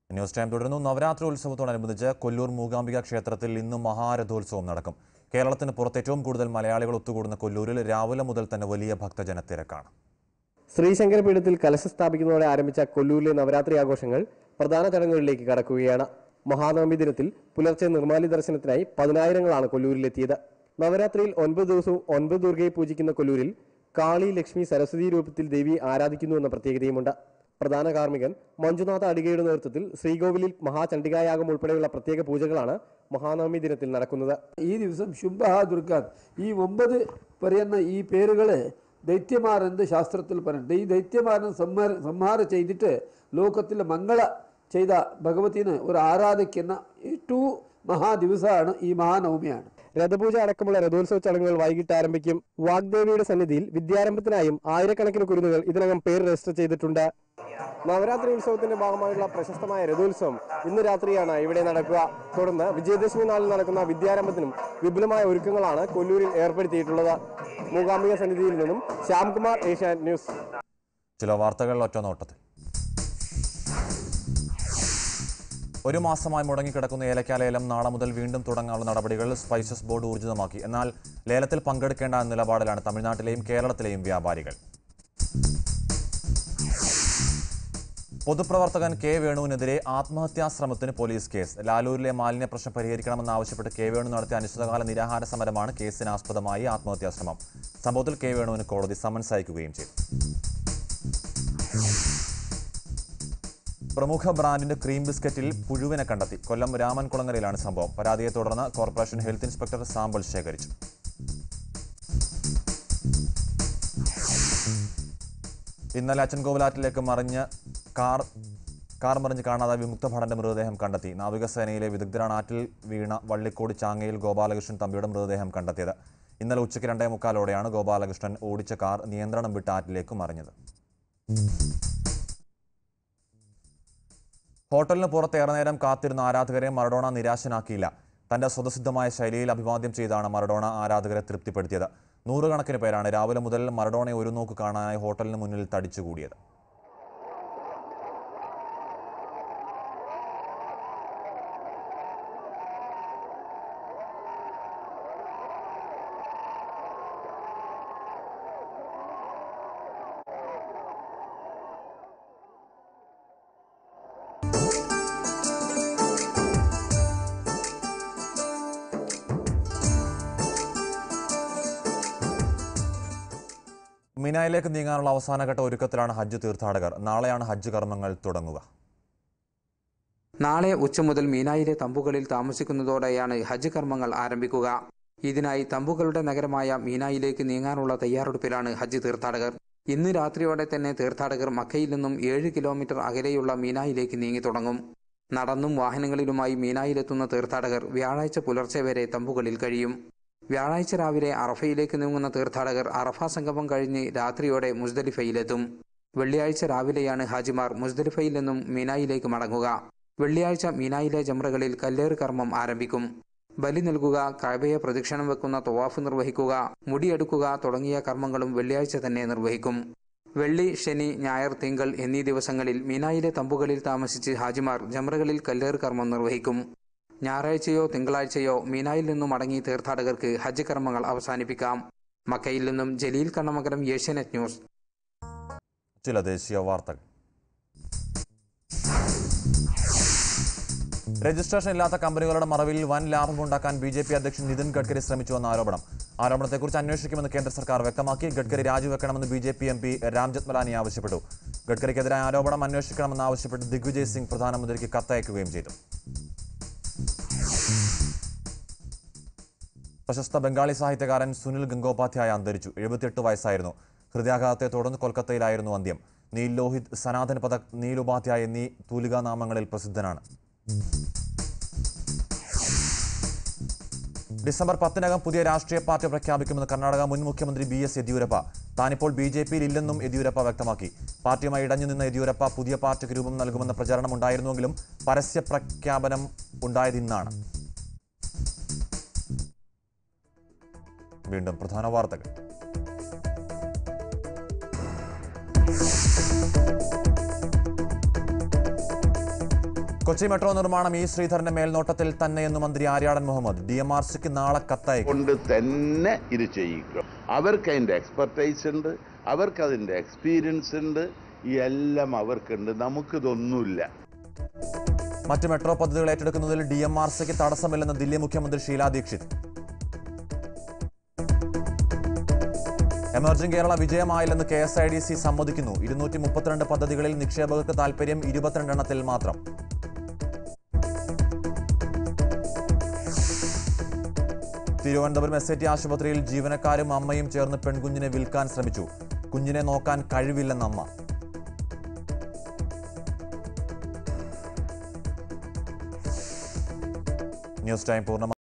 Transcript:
news time തുടരുന്നു നവരാത്രി ഉത്സവത്തോടനുബന്ധിച്ച് കൊല്ലൂർ മൂകാംബിക ക്ഷേത്രത്തിൽ ഇന്ന് മഹാരഥോത്സവം നടക്കും കേരളത്തിന് പുറത്ത് ഏറ്റവും കൂടുതൽ മലയാളികൾ ഒത്തുകൂടുന്ന കൊല്ലൂരിൽ രാവിലെ മുതൽ തന്നെ വലിയ ഭക്തജന തിരക്കാണ് ശ്രീശങ്കരപീഠത്തിൽ കലശം സ്ഥാപിക്കുന്നതോടെ ആരംഭിച്ച കൊല്ലൂരിലെ നവരാത്രി ആഘോഷങ്ങൾ പ്രധാന ചടങ്ങുകളിലേക്ക് കടക്കുകയാണ് മഹാനവമി ദിനത്തിൽ പുലർച്ചെ നിർമ്മാല്യ ദർശനത്തിനായി പതിനായിരങ്ങളാണ് കൊല്ലൂരിലെത്തിയത് നവരാത്രിയിൽ ഒൻപത് ദിവസവും ഒൻപത് ദുർഗയെ പൂജിക്കുന്ന കൊല്ലൂരിൽ കാളി ലക്ഷ്മി സരസ്വതി രൂപത്തിൽ ദേവിയെ ആരാധിക്കുന്നു എന്ന പ്രത്യേകതയുമുണ്ട് പ്രധാന കാർമ്മികൻ മഞ്ജുനാഥ അടികയുടെ നേതൃത്വത്തിൽ ശ്രീകോവിലിൽ മഹാചണ്ഡികായാഗം ഉൾപ്പെടെയുള്ള പ്രത്യേക പൂജകളാണ് മഹാനവമി ദിനത്തിൽ നടക്കുന്നത് ഈ ദിവസം ശുംഭ ദുർഗാൻ ഈ ഒമ്പത് പറയുന്ന ഈ പേരുകളെ ദൈത്യമാരെന്ന് ശാസ്ത്രത്തിൽ പറയുന്നുണ്ട് ഈ ദൈത്യമാരൻ സംഹാര സംഹാരം ചെയ്തിട്ട് ലോകത്തിൽ മംഗള ചെയ്ത ഭഗവതിനെ ഒരു ആരാധിക്കുന്ന ഏറ്റവും മഹാദിവസമാണ് ഈ മഹാനവമിയാണ് രഥപൂജ അടക്കമുള്ള രഥോത്സവ ചടങ്ങുകൾ വൈകിട്ട് ആരംഭിക്കും വാഗ്ദേവിയുടെ സന്നിധിയിൽ വിദ്യാരംഭത്തിനായും ആയിരക്കണക്കിന് കുരുന്നുകൾ ഇതിനകം പേര് രജിസ്റ്റർ ചെയ്തിട്ടുണ്ട് നവരാത്രി ഉത്സവത്തിന്റെ ഭാഗമായുള്ള പ്രശസ്തമായ രഥോത്സവം ഇന്ന് രാത്രിയാണ് ഇവിടെ നടക്കുക തുടർന്ന് വിജയദശമി നാളിൽ നടക്കുന്ന വിദ്യാരംഭത്തിനും വിപുലമായ ഒരുക്കങ്ങളാണ് കൊല്ലൂരിൽ ഏർപ്പെടുത്തിയിട്ടുള്ളത് മൂകാംബിക സന്നിധിയിൽ നിന്നും ശ്യാംകുമാർ ഏഷ്യാൻ ന്യൂസ് ചില വാർത്തകൾ ഒറ്റ നോട്ടത്തിൽ ഒരു മാസമായി മുടങ്ങിക്കിടക്കുന്ന ഏലക്ക ലേലം നാളെ മുതൽ വീണ്ടും തുടങ്ങാനുള്ള നടപടികൾ സ്പൈസസ് ബോർഡ് ഊർജിതമാക്കി എന്നാൽ ലേലത്തിൽ പങ്കെടുക്കേണ്ട എന്ന നിലപാടിലാണ് തമിഴ്നാട്ടിലെയും കേരളത്തിലെയും വ്യാപാരികൾ പൊതുപ്രവർത്തകൻ കെ വേണുവിനെതിരെ ആത്മഹത്യാ ശ്രമത്തിന് പോലീസ് കേസ് ലാലൂരിലെ മാലിന്യ പ്രശ്നം പരിഹരിക്കണമെന്നാവശ്യപ്പെട്ട് കെ വേണു നടത്തിയ അനിശ്ചിതകാല നിരാഹാര സമരമാണ് കേസിന് ആസ്പദമായി ആത്മഹത്യാ ശ്രമം സംഭവത്തിൽ കെ വേണുവിന് കോടതി സമൻസ് അയക്കുകയും ചെയ്തു പ്രമുഖ ബ്രാൻഡിന്റെ ക്രീം ബിസ്ക്കറ്റിൽ പുഴുവിനെ കണ്ടെത്തി കൊല്ലം രാമൻകുളങ്ങരയിലാണ് സംഭവം പരാതിയെ തുടർന്ന് കോർപ്പറേഷൻ ഹെൽത്ത് ഇൻസ്പെക്ടർ സാമ്പിൾ ശേഖരിച്ചു ഇന്നലെ അച്ചൻകോവിലാറ്റിലേക്ക് മറിഞ്ഞ് കാർ കാർ മറിഞ്ഞ് കാണാതായ വിമുക്ത ഭടന്റെ മൃതദേഹം കണ്ടെത്തി നാവികസേനയിലെ വിദഗ്ധരാണ് ആറ്റിൽ വീണ വള്ളിക്കോട് ചാങ്ങയിൽ ഗോപാലകൃഷ്ണൻ തമ്പിയുടെ മൃതദേഹം കണ്ടെത്തിയത് ഇന്നലെ ഉച്ചയ്ക്ക് രണ്ടേ മുക്കാലോടെയാണ് ഗോപാലകൃഷ്ണൻ ഓടിച്ച കാർ നിയന്ത്രണം വിട്ട് ആറ്റിലേക്ക് മറിഞ്ഞത് ഹോട്ടലിന് പുറത്ത് ഏറെ നേരം കാത്തിരുന്ന ആരാധകരെ മറഡോണ നിരാശനാക്കിയില്ല തന്റെ സ്വതസിദ്ധമായ ശൈലിയിൽ അഭിവാദ്യം ചെയ്താണ് മറഡോണ ആരാധകരെ തൃപ്തിപ്പെടുത്തിയത് നൂറുകണക്കിന് പേരാണ് രാവിലെ മുതൽ മറഡോണയെ ഒരു നോക്ക് കാണാനായി ഹോട്ടലിന് മുന്നിൽ തടിച്ചുകൂടിയത് മിനായിലേക്ക് നീങ്ങാനുള്ള അവസാനഘട്ട ഒരുക്കത്തിലാണ് ഹജ്ജ് തീർത്ഥാടകർ നാളെയാണ് ഹജ്ജ് കർമ്മങ്ങൾ തുടങ്ങുക നാളെ ഉച്ച മുതൽ മീനായിലെ തമ്പുകളിൽ താമസിക്കുന്നതോടെയാണ് ഹജ്ജ് കർമ്മങ്ങൾ ആരംഭിക്കുക ഇതിനായി തമ്പുകളുടെ നഗരമായ മീനായിലേക്ക് നീങ്ങാനുള്ള തയ്യാറെടുപ്പിലാണ് ഹജ്ജ് തീർത്ഥാടകർ ഇന്ന് രാത്രിയോടെ തന്നെ തീർത്ഥാടകർ മക്കയിൽ നിന്നും ഏഴ് കിലോമീറ്റർ അകലെയുള്ള മീനായിലേക്ക് നീങ്ങി തുടങ്ങും നടന്നും വാഹനങ്ങളിലുമായി മീനായിലെത്തുന്ന തീർത്ഥാടകർ വ്യാഴാഴ്ച പുലർച്ചെ വരെ തമ്പുകളിൽ കഴിയും വ്യാഴാഴ്ച രാവിലെ അറഫയിലേക്ക് നീങ്ങുന്ന തീർത്ഥാടകർ അറഫ സംഗമം കഴിഞ്ഞ് രാത്രിയോടെ മുസ്ദലിഫയിലെത്തും വെള്ളിയാഴ്ച രാവിലെയാണ് ഹാജിമാർ മുസ്ദലിഫയിൽ നിന്നും മീനായിലേക്ക് മടങ്ങുക വെള്ളിയാഴ്ച മീനായിലെ ജമ്രകളിൽ കല്ലേറ് കർമ്മം ആരംഭിക്കും ബലി നൽകുക കഅബയെ പ്രദക്ഷിണം വെക്കുന്ന തൊവാഫ് നിർവഹിക്കുക മുടിയെടുക്കുക തുടങ്ങിയ കർമ്മങ്ങളും വെള്ളിയാഴ്ച തന്നെ നിർവഹിക്കും വെള്ളി ശനി ഞായർ തിങ്കൾ എന്നീ ദിവസങ്ങളിൽ മീനായിലെ തമ്പുകളിൽ താമസിച്ച് ഹാജിമാർ ജമ്രകളിൽ കല്ലേറ് കർമ്മം നിർവഹിക്കും ഞായറാഴ്ചയോ തിങ്കളാഴ്ചയോ മീനായിൽ നിന്നും മടങ്ങി തീർത്ഥാടകർക്ക് ഹജ്ജ് കർമ്മങ്ങൾ അവസാനിപ്പിക്കാം മക്കയിൽ നിന്നും ജലീൽ കണ്ണമംഗലം ഏഷ്യാനെറ്റ് ന്യൂസ് ചില ദേശീയ വാർത്തകൾ രജിസ്ട്രേഷൻ ഇല്ലാത്ത കമ്പനികളുടെ മറവിൽ വൻ ലാഭമുണ്ടാക്കാൻ ബി ജെ പി അധ്യക്ഷൻ നിതിൻ ഗഡ്കരി ശ്രമിച്ചുവെന്ന ആരോപണം ആരോപണത്തെക്കുറിച്ച് അന്വേഷിക്കുമെന്ന് കേന്ദ്ര സർക്കാർ വ്യക്തമാക്കി ഗഡ്കരി രാജിവെക്കണമെന്ന് B J P M P Ram Jethmalani ആവശ്യപ്പെട്ടു ഗഡ്കരിക്കെതിരായ ആരോപണം അന്വേഷിക്കണമെന്ന് ആവശ്യപ്പെട്ട് ദിഗ്വിജയ് സിംഗ് പ്രധാനമന്ത്രിക്ക് കത്തയക്കുകയും ചെയ്തു പ്രശസ്ത ബംഗാളി സാഹിത്യകാരൻ സുനിൽ ഗംഗോപാധ്യായ അന്തരിച്ചു എഴുപത്തിയെട്ട് വയസ്സായിരുന്നു ഹൃദയാഘാതത്തെ തുടർന്ന് കൊൽക്കത്തയിലായിരുന്നു അന്ത്യം നീൽ ലോഹിത് സനാതൻ പഥക് നീൽ ഉപാധ്യായ എന്നീ തൂലികാനാമങ്ങളിൽ പ്രസിദ്ധനാണ് ഡിസംബർ പത്തിനകം പുതിയ രാഷ്ട്രീയ പാർട്ടി പ്രഖ്യാപിക്കുമെന്ന് കർണാടക മുൻ മുഖ്യമന്ത്രി ബി എസ് യെദ്യൂരപ്പ താനിപ്പോൾ ബി ജെ പിയിൽ ഇല്ലെന്നും യെദ്യൂരപ്പ വ്യക്തമാക്കി പാർട്ടിയുമായി ഇടഞ്ഞു നിന്ന യെദ്യൂരപ്പ പുതിയ പാർട്ടിക്ക് രൂപം നൽകുമെന്ന പ്രചാരണം ഉണ്ടായിരുന്നുവെങ്കിലും പരസ്യ പ്രഖ്യാപനം ഉണ്ടായത് ഇന്നാണ് വീണ്ടും പ്രധാന വാർത്തകൾ കൊച്ചി മെട്രോ നിർമ്മാണം ഇ ശ്രീധരന്റെ മേൽനോട്ടത്തിൽ തന്നെയെന്ന് മന്ത്രി Aryadan Muhammad D M R സിക്ക് നാളെ കത്തയക്കും കൊണ്ട് തന്നെ ഇത് ചെയ്യിക്കും അവർക്ക് അതിൻ്റെ എക്സ്പെർട്ടൈസ് ഉണ്ട് അവർക്ക് അതിൻ്റെ എക്സ്പീരിയൻസ് ഉണ്ട് ഈ എല്ലാം അവർക്കുണ്ട് നമുക്കിതൊന്നുമില്ല മറ്റ് മെട്രോ പദ്ധതികൾ ഏറ്റെടുക്കുന്നതിൽ ഡി എം ആർ സിക്ക് തടസ്സമില്ലെന്ന് ദില്ലി മുഖ്യമന്ത്രി ഷീലാ ദീക്ഷിത് എമർജിംഗ് കേരള വിജയമായില്ലെന്ന് K S I D C സമ്മതിക്കുന്നു ഇരുന്നൂറ്റി മുപ്പത്തിരണ്ട് പദ്ധതികളിൽ നിക്ഷേപകർക്ക് താൽപര്യം ഇരുപത്തിരണ്ടെണ്ണത്തിൽ മാത്രം തിരുവനന്തപുരം എസ് ഐ ടി ആശുപത്രിയിൽ ജീവനക്കാരും അമ്മയും ചേർന്ന് പെൺകുഞ്ഞിനെ വിൽക്കാൻ ശ്രമിച്ചു കുഞ്ഞിനെ നോക്കാൻ കഴിവില്ലെന്ന് അമ്മ ന്യൂസ് ടൈം പൂർണ്ണമായി